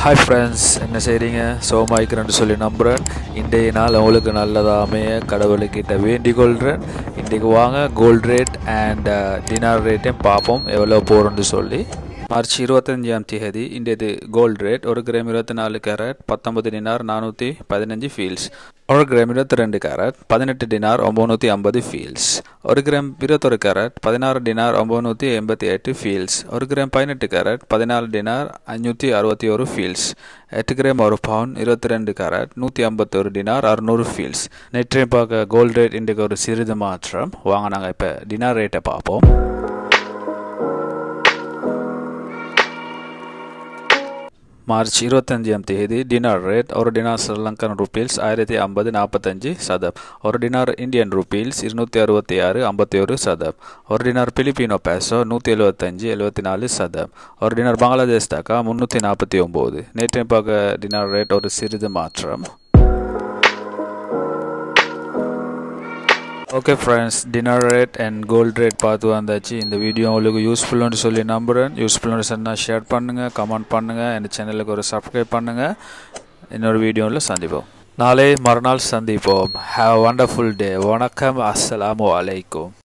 hi friends என்ன செய்கிறீங்க சோமாய்க்கிறேன்னு சொல்லி நம்புகிறேன் இன்றைய நாள் உங்களுக்கு நல்லதாமே கடவுளுக்கிட்ட வேண்டிக் கொள்கிறேன் இன்றைக்கு வாங்க கோல்ட் ரேட் அண்ட் டினார் ரேட்டையும் பார்ப்போம் எவ்வளோ போகிறோன்னு சொல்லி மார்ச் இருபத்தஞ்சாம் தேதி இன்றையது கோல்ட் ரேட் ஒரு கிராம் இருபத்தி நாலு கேரட் பத்தொன்பது டினார் நானூற்றி பதினஞ்சு ஃபீல்ஸ் ஒரு கிராம் இருபத்தி ரெண்டு கேரட் பதினெட்டு டினார் ஒம்பநூற்றி ஐம்பது ஃபீல்ஸ் ஒரு கிராம் இருபத்தொரு கேரட் பதினாறு டினார் ஒம்பநூற்றி எண்பத்தி எட்டு ஃபீல்ஸ் ஒரு கிராம் பதினெட்டு கேரட் பதினாலு டினார் அஞ்சூற்றி அறுபத்தி ஒரு ஃபீல்ஸ் எட்டு கிராம் ஒரு பவுன் இருபத்தி ரெண்டு கேரட் நூற்றி ஐம்பத்தொரு டினார் அறுநூறு ஃபீல்ஸ் நெற்றையும் பார்க்க கோல்ட் ரேட் இன்றைக்கு ஒரு சிறிது மாற்றம் வாங்க நாங்கள் இப்போ டினார் ரேட்டை பார்ப்போம் மார்ச் இருபத்தஞ்சாம் தேதி டினார் ரேட் ஒரு டினார் ஸ்ரீலங்கன் ருபீல்ஸ் ஆயிரத்தி ஐம்பது நாற்பத்தஞ்சு சதம் ஒரு டினார் இந்தியன் ருபீல்ஸ் இருநூற்றி அறுபத்தி ஆறு ஐம்பத்தி ஒரு சதம் ஒரு டினார் பிலிப்பினோ பேசோ நூற்றி எழுபத்தஞ்சு எழுபத்தி நாலு சதம் ஒரு டினார் பங்களாதேஷ் டாக்கா முந்நூற்றி நாற்பத்தி ஒம்பது நேற்றையும் பார்க்க டினார் ரேட் ஒரு சிறிது மாற்றம் okay friends dinner rate and gold rate பார்த்து வந்தாச்சு இந்த வீடியோ உங்களுக்கு யூஸ்ஃபுல்லுன்னு சொல்லி நம்புகிறேன் யூஸ்ஃபுல்லுன்னு சொன்னால் ஷேர் பண்ணுங்கள் கமெண்ட் பண்ணுங்கள் என் சேனலுக்கு ஒரு சப்ஸ்கிரைப் பண்ணுங்கள் இன்னொரு வீடியோவில் சந்திப்போம் நாளை மறுநாள் சந்திப்போம் ஹாவ் வண்டர்ஃபுல் டே வணக்கம் அஸ்ஸலாமு அலைக்கும்